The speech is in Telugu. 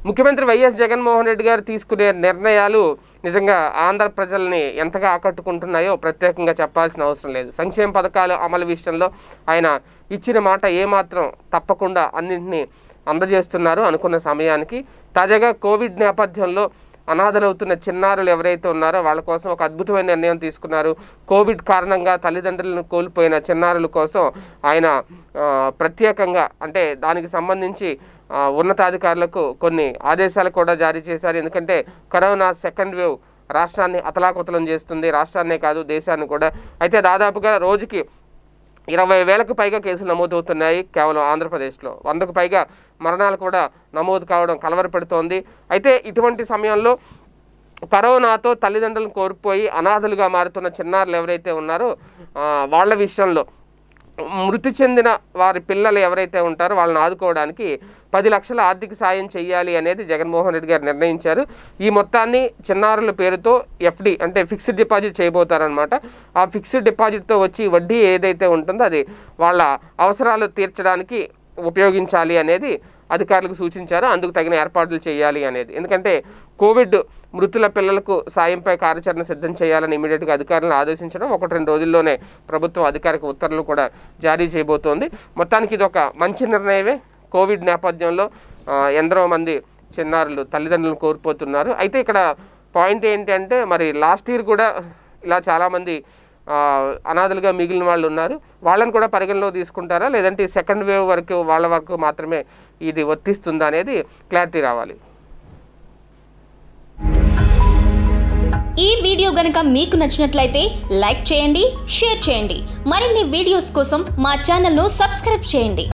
ముఖ్యమంత్రి వైఎస్ జగన్మోహన్ రెడ్డి గారు తీసుకునే నిర్ణయాలు నిజంగా ఆంధ్ర ప్రజల్ని ఎంతగా ఆకట్టుకుంటున్నాయో ప్రత్యేకంగా చెప్పాల్సిన అవసరం లేదు సంక్షేమ పథకాలు అమలు విషయంలో ఆయన ఇచ్చిన మాట ఏమాత్రం తప్పకుండా అన్నింటినీ అందజేస్తున్నారు అనుకున్న సమయానికి తాజాగా కోవిడ్ నేపథ్యంలో అనాథలవుతున్న చిన్నారులు ఎవరైతే ఉన్నారో వాళ్ళ కోసం ఒక అద్భుతమైన నిర్ణయం తీసుకున్నారు కోవిడ్ కారణంగా తల్లిదండ్రులను కోల్పోయిన చిన్నారుల కోసం ఆయన ఆ, ప్రత్యేకంగా అంటే దానికి సంబంధించి ఆ, ఉన్నతాధికారులకు కొన్ని ఆదేశాలు కూడా జారీ చేశారు ఎందుకంటే కరోనా సెకండ్ వేవ్ రాష్ట్రాన్ని అతలాకుతలం చేస్తుంది రాష్ట్రాన్నే కాదు దేశాన్ని కూడా అయితే దాదాపుగా రోజుకి ఇరవై వేలకు పైగా కేసులు నమోదవుతున్నాయి కేవలం ఆంధ్రప్రదేశ్లో వందకు పైగా మరణాలు కూడా నమోదు కావడం కలవరపెడుతోంది అయితే ఇటువంటి సమయంలో కరోనాతో తల్లిదండ్రులను కోల్పోయి అనాథలుగా మారుతున్న చిన్నారులు ఎవరైతే ఉన్నారో ఆ, వాళ్ళ విషయంలో మృతి చెందిన వారి పిల్లలు ఎవరైతే ఉంటారో వాళ్ళని ఆదుకోవడానికి పది లక్షల ఆర్థిక సాయం చేయాలి అనేది జగన్మోహన్ రెడ్డి గారు నిర్ణయించారు ఈ మొత్తాన్ని చిన్నారుల పేరుతో ఎఫ్డి అంటే ఫిక్స్డ్ డిపాజిట్ చేయబోతారనమాట ఆ ఫిక్స్డ్ డిపాజిట్తో వచ్చి వడ్డీ ఏదైతే ఉంటుందో అది వాళ్ళ అవసరాలు తీర్చడానికి ఉపయోగించాలి అనేది అధికారులకు సూచించారు అందుకు తగిన ఏర్పాట్లు చేయాలి అనేది ఎందుకంటే కోవిడ్ మృతుల పిల్లలకు సాయంపై కార్యాచరణ సిద్ధం చేయాలని ఇమీడియట్గా అధికారులను ఆదేశించడం ఒకటి రెండు రోజుల్లోనే ప్రభుత్వం అధికారిక ఉత్తర్వులు కూడా జారీ చేయబోతోంది మొత్తానికి ఇది ఒక మంచి నిర్ణయమే కోవిడ్ నేపథ్యంలో ఆ, ఎందరో మంది చిన్నారులు తల్లిదండ్రులను కోల్పోతున్నారు అయితే ఇక్కడ పాయింట్ ఏంటంటే మరి లాస్ట్ ఇయర్ కూడా ఇలా చాలామంది ఆ, అనాథలుగా మిగిలిన వాళ్ళు ఉన్నారు వాళ్ళని కూడా పరిగణలో తీసుకుంటారా లేదంటే సెకండ్ వేవ్ వరకు వాళ్ళ వరకు మాత్రమే ఇది వర్తిస్తుందా అనేది క్లారిటీ రావాలి ఈ వీడియో గనుక మీకు నచ్చినట్లయితే లైక్ చేయండి షేర్ చేయండి మరిన్ని వీడియోస్ కోసం మా ఛానల్ను సబ్స్క్రైబ్ చేయండి